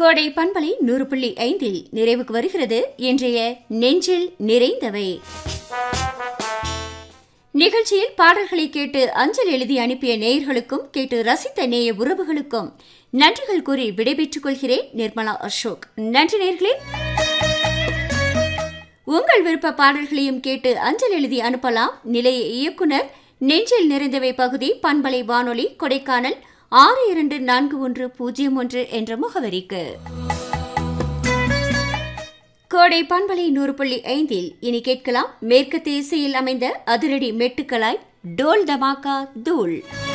கோடை பண்பலை நூறு புள்ளி ஐந்தில் நிறைவுக்கு வருகிறது இன்றைய நெஞ்சில் நிறைந்தவை நிகழ்ச்சியில் பாடல்களை கேட்டு அஞ்சல் எழுதி அனுப்பிய நேயர்களுக்கும் கேட்டு ரசித்த நேய உறவுகளுக்கும் நன்றிகள் கூறி விடைபெற்றுக் கொள்கிறேன் நிர்மலா அசோக் நன்றி நேர்களே உங்கள் விருப்ப பாடல்களையும் கேட்டு அஞ்சல் எழுதி அனுப்பலாம் நிலைய இயக்குனர் நெஞ்சில் நிறைந்தவை பகுதி பண்பலை வானொலி கொடைக்கானல் ஆறு இரண்டு நான்கு ஒன்று பூஜ்ஜியம் ஒன்று என்ற முகவரிக்கு கோடை பண்பலை நூறு புள்ளி ஐந்தில் இனி கேட்கலாம் மேற்கத்திய இசையில் அமைந்த அதிரடி மெட்டுக்களாய் டோல் தமாக்கா தூள்